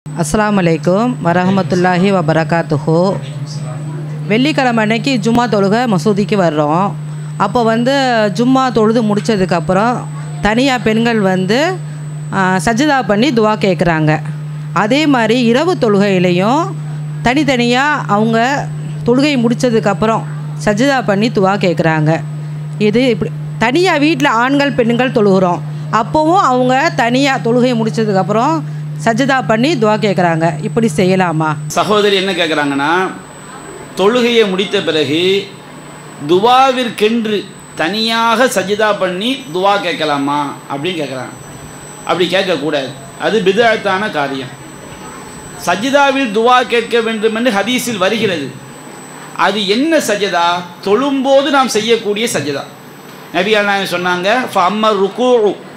அஸ்ஸலாமு அலைக்கும் வரஹமத்துல்லாஹி வபரகாத்துஹு வெள்ளிக்கிழமை அன்னைக்கு ஜும்மா தொழுக மசூதிக்கு வர்றோம் அப்போ வந்து ஜும்மா தொழுது முடித்ததுக்கப்புறம் தனியாக பெண்கள் வந்து ஆ, சஜ்ஜதா பண்ணி துவா கேட்குறாங்க அதே மாதிரி இரவு தொழுகையிலையும் தனித்தனியாக அவங்க தொழுகை முடித்ததுக்கப்புறம் சஜ்ஜதா பண்ணி துவா கேட்குறாங்க இது இப்படி தனியாக வீட்டில் ஆண்கள் பெண்கள் தொழுகிறோம் அப்போவும் அவங்க தனியாக தொழுகை முடித்ததுக்கப்புறம் சஜ்ஜதா பண்ணி துவா கேட்குறாங்க இப்படி செய்யலாமா சகோதரி என்ன கேட்குறாங்கன்னா தொழுகையை முடித்த பிறகு துவாவிற்கென்று தனியாக சஜிதா பண்ணி துவா கேட்கலாமா அப்படின்னு கேட்குறாங்க அப்படி கேட்கக்கூடாது அது பிதாத்தான காரியம் சஜிதாவில் துவா கேட்க வேண்டும் என்று ஹதீஸில் வருகிறது அது என்ன சஜதா தொழும்போது நாம் செய்யக்கூடிய சஜதா நபிகள் நாயகம் சொன்னாங்க அம்மர் ருக்கு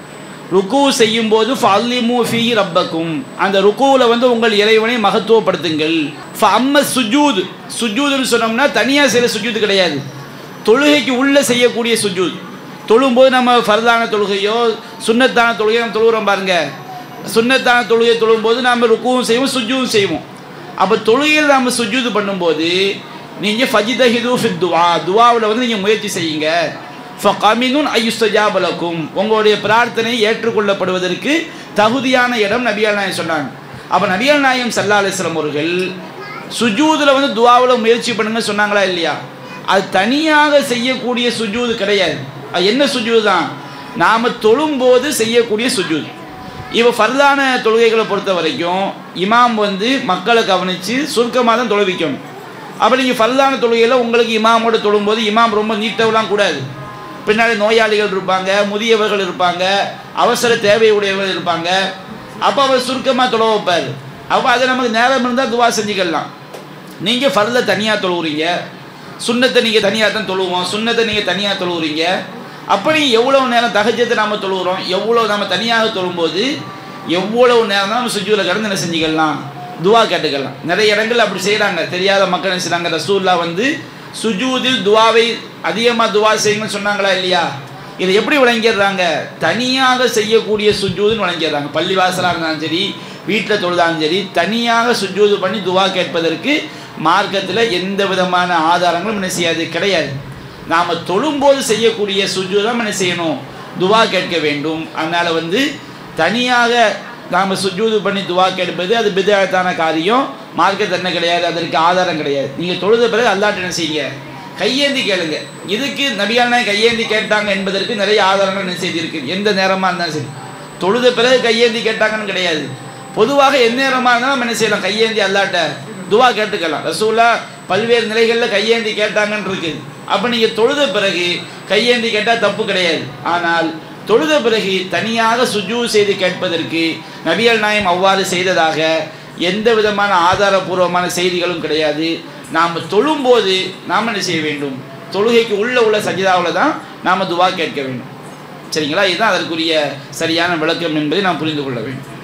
ருக்கு செய்யும்போது ஃபல்லிமு ஃபீ ரப்பக்கும் அந்த ருக்குவில் வந்து உங்கள் இறைவனை மகத்துவப்படுத்துங்கள் அம்ம சுஜூத் சுஜூதுன்னு சொன்னோம்னா தனியாக செய்கிற சுஜூது கிடையாது தொழுகைக்கு உள்ளே செய்யக்கூடிய சுஜூத் தொழும்போது நம்ம ஃபர்தான தொழுகையோ சுன்னத்தான தொழுகையோ நம்ம தொழுகிறோம் பாருங்க சுன்னத்தான தொழுகை தொழும்போது நாம் ருக்குவும் செய்வோம் சுஜூவும் செய்வோம் அப்போ தொழுகையில் நாம் சுஜூது பண்ணும்போது நீங்கள் ஃபஜிதஹிது ஃபித் துவா துவாவில் வந்து நீங்கள் முயற்சி செய்யுங்க ஃபமினுன் ஐயுஸ்தஜாபலக்கும் உங்களுடைய பிரார்த்தனை ஏற்றுக்கொள்ளப்படுவதற்கு தகுதியான இடம் நபியால் நாயம் சொன்னாங்க அப்போ நபியால் நாயம் சல்லா அலிஸ்லாம் அவர்கள் சுஜூதில் வந்து துவாவில் முயற்சி பண்ணுங்க சொன்னாங்களா இல்லையா அது தனியாக செய்யக்கூடிய சுஜூது கிடையாது அது என்ன சுஜூது தான் நாம் தொழும்போது செய்யக்கூடிய சுஜூது இவ ஃபர்தான தொழுகைகளை பொறுத்த வரைக்கும் இமாம் வந்து மக்களை கவனித்து சுருக்கமாக தான் தொழுவிக்கணும் அப்போ நீங்கள் ஃபர்தான தொழுகையில் உங்களுக்கு இமாமோட தொழும்போது இமாம் ரொம்ப நீட்டவெல்லாம் கூடாது பின்னாடி நோயாளிகள் இருப்பாங்க முதியவர்கள் இருப்பாங்க அவசர தேவை உடையவர்கள் இருப்பாங்க அப்போ அவர் சுருக்கமாக தொழ வைப்பார் அப்போ அது நமக்கு நேரம் இருந்தால் துவா செஞ்சுக்கலாம் நீங்கள் ஃபர்ல தனியாக தொழுவுறீங்க சுண்ணத்தை நீங்கள் தனியாக தான் தொழுவோம் சுண்ணத்தை நீங்கள் தனியாக தொழுவுறீங்க அப்படி எவ்வளவு நேரம் தகஜத்தை நாம் தொழுகிறோம் எவ்வளோ நம்ம தனியாக தொழும்போது எவ்வளவு நேரம் தான் நம்ம சுஜூவில் கடந்து என்ன செஞ்சுக்கலாம் துவா கேட்டுக்கலாம் நிறைய இடங்கள் அப்படி செய்கிறாங்க தெரியாத மக்கள் என்ன செய்கிறாங்க ரசூல்லா வந்து சுஜூதில் துவாவை அதிகமாக துவா செய்யுங்கன்னு சொன்னாங்களா இல்லையா இதை எப்படி விளங்கிடுறாங்க தனியாக செய்யக்கூடிய சுஜூதுன்னு விளங்கிடுறாங்க பள்ளிவாசலாக இருந்தாலும் சரி வீட்டில் தொழுதாலும் சரி தனியாக சுஜூது பண்ணி துவா கேட்பதற்கு மார்க்கத்தில் எந்த விதமான ஆதாரங்களும் என்ன செய்யாது கிடையாது நாம் தொழும்போது செய்யக்கூடிய சுஜூதம் என்ன செய்யணும் துவா கேட்க வேண்டும் அதனால் வந்து தனியாக நாம் சுஜூது பண்ணி துவா கேட்பது அது பிதாயத்தான காரியம் மார்க்கத்தில் என்ன கிடையாது அதற்கு ஆதாரம் கிடையாது நீங்கள் தொழுத பிறகு அல்லாட்ட என்ன செய்யுங்க கையேந்தி கேளுங்க இதுக்கு நபியான கையேந்தி கேட்டாங்க என்பதற்கு நிறைய ஆதாரங்கள் என்ன செய்திருக்கு எந்த நேரமாக இருந்தாலும் சரி தொழுத பிறகு கையேந்தி கேட்டாங்கன்னு கிடையாது பொதுவாக எந்த நேரமாக இருந்தாலும் நம்ம என்ன செய்யலாம் கையேந்தி அல்லாட்ட துவா கேட்டுக்கலாம் ரசூலா பல்வேறு நிலைகளில் கையேந்தி கேட்டாங்கன்னு இருக்குது அப்போ நீங்கள் தொழுத பிறகு கையேந்தி கேட்டால் தப்பு கிடையாது ஆனால் தொழுத பிறகு தனியாக சுஜூ செய்து கேட்பதற்கு நபிகள் நாயம் அவ்வாறு செய்ததாக எந்த விதமான ஆதாரபூர்வமான செய்திகளும் கிடையாது நாம் தொழும்போது நாம் என்ன செய்ய வேண்டும் தொழுகைக்கு உள்ள உள்ள சஜிதாவில் தான் நாம் துவா கேட்க வேண்டும் சரிங்களா இதுதான் அதற்குரிய சரியான விளக்கம் என்பதை நாம் புரிந்து கொள்ள வேண்டும்